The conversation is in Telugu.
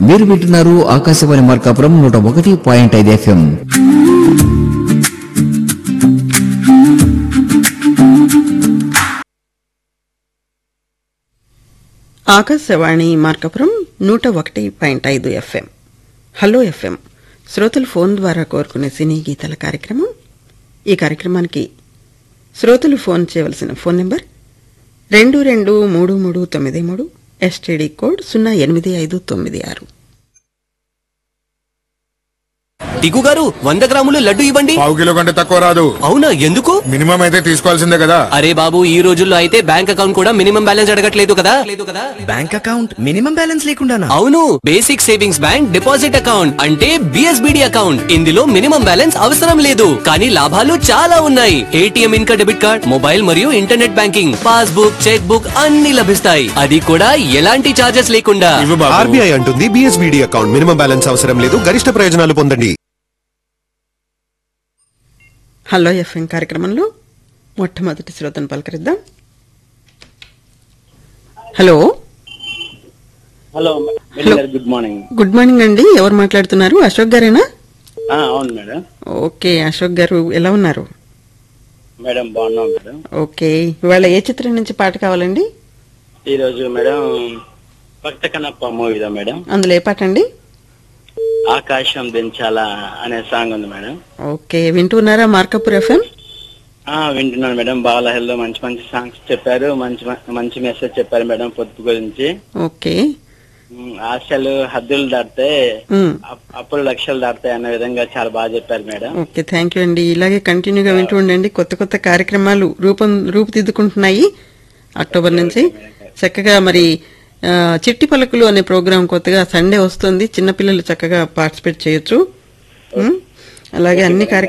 మీరు వింటున్నారు ఆకాశవాణి మార్కాపురం నూట ఒకటి పాయింట్ ఐదు ఎఫ్ఎం ఆకాశవాణి మార్కపురం నూట ఒకటి పాయింట్ ఐదు ఎఫ్ఎం హలో ఎఫ్ఎం శ్రోతలు ఫోన్ ద్వారా కోరుకునే సినీ గీతాల కార్యక్రమం ఈ కార్యక్రమానికి శ్రోతలు ఫోన్ చేయవలసిన ఫోన్ నెంబర్ రెండు రెండు మూడు మూడు తొమ్మిది మూడు ఎస్టీడీ కోడ్ సున్నా ఎనిమిది ఐదు తొమ్మిది ఆరు టికు గారు వంద గ్రాములు లడ్డు ఇవ్వండి పావు కిలో కంటే తక్కువ రాదు అవునా ఎందుకు మినిమం అయితే తీసుకోవాల్సిందే కదా అరే బాబు ఈ రోజుల్లో అయితే బ్యాంక్ అకౌంట్ కూడా మినిమం బ్యాలెన్స్ అడగట్లేదు కదా లేదు కదా బ్యాంక్ అకౌంట్ మినిమం బ్యాలెన్స్ లేకుండానా అవును basic savings bank deposit account అంటే బిఎస్బిడి అకౌంట్ ఇందులో మినిమం బ్యాలెన్స్ అవసరం లేదు కానీ లాభాలు చాలా ఉన్నాయి ఏటీఎం ఇంకా డెబిట్ కార్డ్ మొబైల్ మరియు internet banking passbook cheque book అన్ని లభిస్తాయి అది కూడా ఎలాంటి చార్జెస్ లేకుండా ఇవ్వు బాబు ఆర్బీఐ అంటుంది బిఎస్బిడి అకౌంట్ మినిమం బ్యాలెన్స్ అవసరం లేదు గరిష్ట ప్రయోజనాలు పొందండి హలో ఎఫ్ఎం కార్యక్రమంలో మొట్టమొదటి శ్రోతను పలకరిద్దాం హలో హలో మేడం గారు గుడ్ మార్నింగ్ గుడ్ మార్నింగ్ అండి ఎవరు మాట్లాడుతున్నారు అశోక్ గారేనా ఆ, అవును మేడం ఓకే అశోక్ గారు ఎలా ఉన్నారు మేడం బాగున్నాం మేడం ఓకే ఇవాళ ఏ చిత్రం నుంచి పాట కావాలండి ఈరోజు మేడం భక్త కన్నప్ప మూవీదా మేడం అందులో ఏ పాట అండి ఆకాశం దించాలా అనే సాంగ్ ఉంది మేడం ఓకే వింటున్నారా మార్కపూర్ ఎఫ్ఎం ఆ వింటున్నాను మేడం బాల హెల్లో మంచి మంచి సాంగ్స్ చెప్పారు మంచి మంచి మెసేజ్ చెప్పారు మేడం పొదుపు గురించి ఓకే ఉమ్, ఆశలు హద్దులు దాటితే ఉమ్, అప్- అప్పులు లక్షలు దాటుతాయి అనే విధంగా చాలా బాగా చెప్పారు మేడం ఓకే థ్యాంక్ యూ అండి ఇలాగే కంటిన్యూగా వింటూ ఉండండి కొత్త కొత్త కార్యక్రమాలు రూపం రూపుదిద్దుకుంటున్నాయి అక్టోబర్ నుంచి చక్కగా మరి ఆ, చిట్టి పలుకులు అనే ప్రోగ్రాం కొత్తగా సండే వస్తుంది చిన్నపిల్లలు చక్కగా పార్టిసిపేట్ చేయొచ్చు ఉమ్, అలాగే అన్ని కార్యక్రమాలు